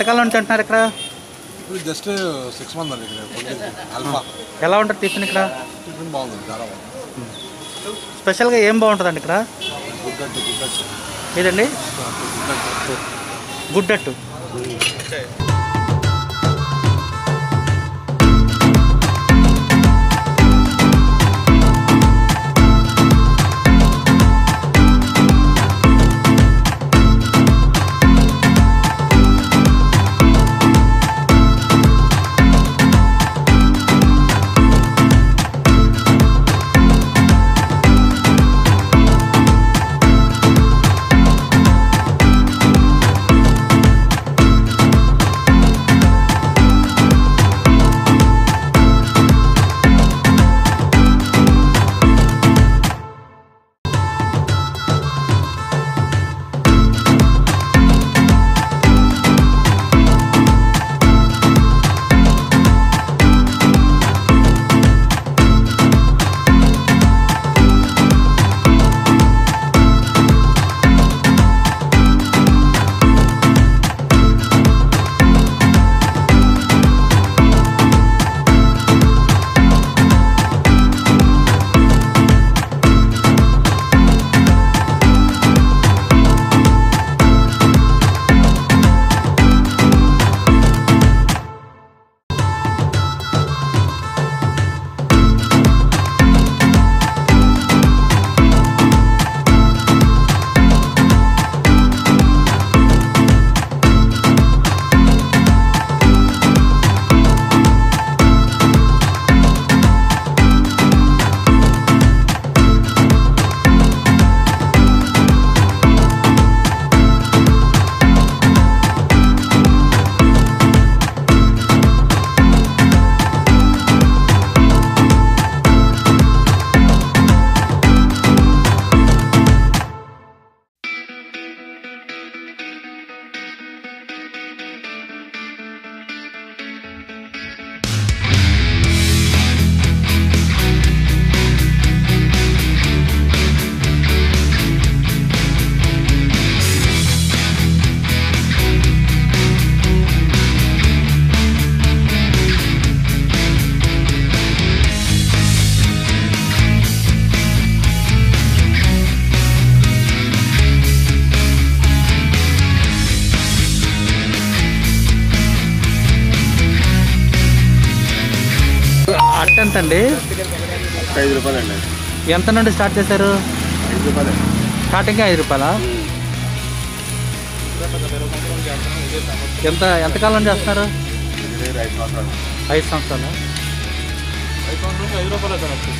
ఎంతకాలం నుంచి ఉంటున్నారు ఇక్కడ ఇప్పుడు జస్ట్ సిక్స్ మంత్ అండి ఇక్కడ కొద్దిగా అల్ఫా ఎలా ఉంటుంది టిఫిన్ ఇక్కడ టిఫిన్ బాగుంది చాలా బాగుంది స్పెషల్గా ఏం బాగుంటుందండి ఇక్కడ గుడ్డట్టు గుడ్డట్టు ఏదండి గుడ్డట్టు గుడ్డట్టు అట్ట ఎంత అండి ఐదు రూపాయలు అండి ఎంత నుండి స్టార్ట్ చేశారు ఐదు రూపాయలు స్టార్టింగ్ ఐదు రూపాయలా ఎంత ఎంతకాలం చేస్తున్నారు ఐదు సంవత్సరాలు ఐదు సంవత్సరాలు ఐదు సంవత్సరాలు ఐదు రూపాయలు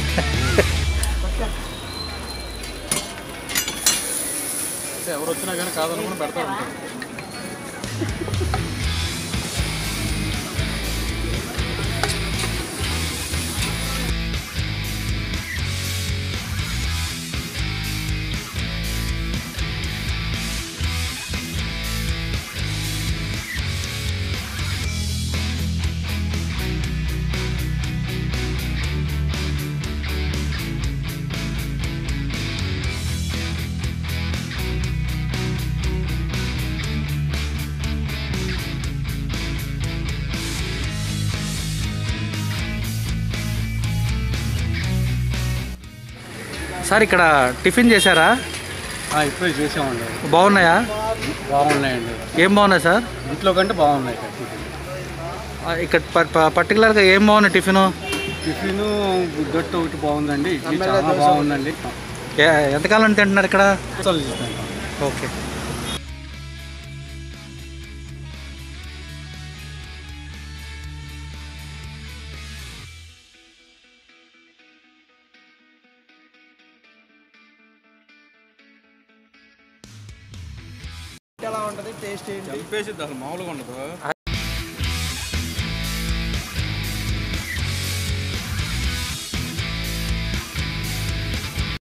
అంటే ఎవరు వచ్చినా కానీ కాదనుకుని పెడతారు సార్ ఇక్కడ టిఫిన్ చేశారా ఇప్పుడే చేసామండి బాగున్నాయా బాగున్నాయండి ఏం బాగున్నాయి సార్ ఇంట్లో కంటే బాగున్నాయి ఇక్కడ ఆ, ఇక్కడ ప- ప- పర్టికులర్గా ఏం బాగున్నాయి టిఫిన్ టిఫిన్ గుడ్డట్టు ఒకటి బాగుందండి ఇడ్లీ చాలా బాగుందండి ఏ- ఎంతకాలం నుంచి తింటున్నారు ఇక్కడ అసలు చూస్తాను. ఓకే చంపేసిద్ది అసలు మామూలుగా ఉండదు